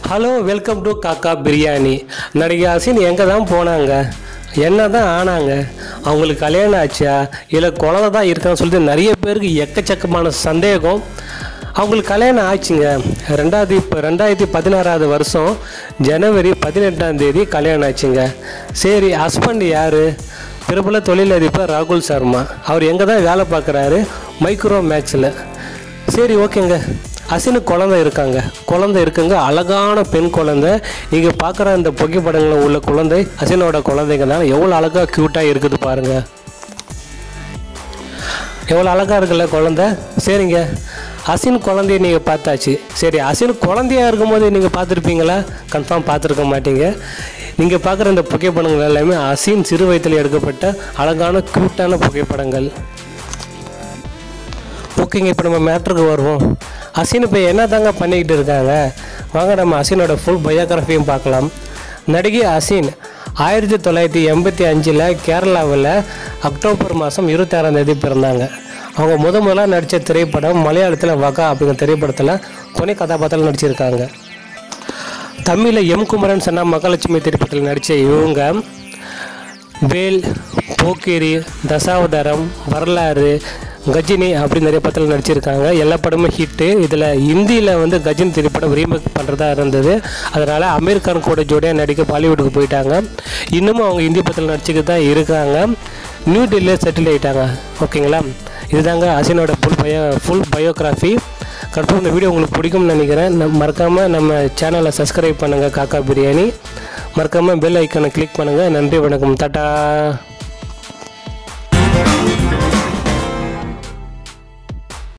hello welcome to காக்கா பிரியாணி நடிகை அசின் எங்கே தான் போனாங்க என்ன தான் ஆனாங்க அவங்களுக்கு கல்யாணம் ஆச்சா இல்லை குழந்தை தான் இருக்கான்னு சொல்லிட்டு நிறைய பேருக்கு எக்கச்சக்கமான சந்தேகம் அவங்களுக்கு கல்யாணம் ஆச்சுங்க ரெண்டாயிரத்தி இப்போ ரெண்டாயிரத்தி பதினாறாவது வருஷம் ஜனவரி பதினெட்டாம் தேதி கல்யாணம் ஆச்சுங்க சரி ஹஸ்பண்ட் யார் பிரபல தொழிலதிபர் ராகுல் சர்மா அவர் எங்கே தான் வேலை பார்க்குறாரு மைக்ரோ மேக்ஸில் சரி ஓகேங்க அசினுக்கு குழந்தை இருக்காங்க குழந்தை இருக்குங்க அழகான பெண் குழந்தை நீங்கள் பார்க்குற அந்த புகைப்படங்களில் உள்ள குழந்தை அசினோட குழந்தைங்க தான் எவ்வளோ அழகாக க்யூட்டாக இருக்குது பாருங்கள் எவ்வளோ அழகாக இருக்குல்ல குழந்தை சரிங்க அசின் குழந்தைய நீங்கள் பார்த்தாச்சு சரி அசின் குழந்தையா இருக்கும்போது நீங்கள் பார்த்துருப்பீங்களா கன்ஃபார்ம் பார்த்துருக்க மாட்டீங்க நீங்கள் பார்க்குற இந்த புகைப்படங்கள் எல்லாமே அசின் சிறு வயதில் எடுக்கப்பட்ட அழகான க்யூட்டான புகைப்படங்கள் ஓகேங்க இப்போ நம்ம மேட்ருக்கு வருவோம் அசின் இப்போ என்ன தாங்க பண்ணிக்கிட்டு இருக்காங்க வாங்க நம்ம அசினோட ஃபுல் பயோகிராஃபியும் பார்க்கலாம் நடிகை அசின் ஆயிரத்தி தொள்ளாயிரத்தி எண்பத்தி அஞ்சில் கேரளாவில் அக்டோபர் மாதம் இருபத்தாறாம் தேதி பிறந்தாங்க அவங்க முத முதலாக நடித்த திரைப்படம் மலையாளத்தில் வகா அப்படிங்கிற திரைப்படத்தில் துணை கதாபாத்திரம் நடிச்சிருக்காங்க தமிழில் எம் குமரன் சன்னா மகாலட்சுமி திரைப்படத்தில் நடித்த இவங்க வேல் போக்கிரி தசாவதாரம் வரலாறு கஜினி அப்படி நிறைய படத்தில் நடிச்சிருக்காங்க எல்லா படமும் ஹிட்டு இதில் ஹிந்தியில் வந்து கஜினி திரைப்படம் ரீமேக் பண்ணுறதா இருந்தது அதனால் அமீர் கான் கூட ஜோடியாக நடிக்க பாலிவுட்டுக்கு போயிட்டாங்க இன்னமும் அவங்க ஹிந்தி படத்தில் நடிச்சுக்கிட்டு தான் இருக்காங்க நியூ டெல்லியில் செட்டில் ஆகிட்டாங்க ஓகேங்களா இதுதாங்க அசினோட full bio full biography confirm இந்த வீடியோ உங்களுக்கு பிடிக்கும்னு நினைக்கிறேன் நம் மறக்காமல் நம்ம சேனலை சப்ஸ்கிரைப் பண்ணுங்கள் காக்கா பிரியாணி மறக்காமல் பெல் ஐக்கனை கிளிக் பண்ணுங்கள் நன்றி வணக்கம் டாட்டா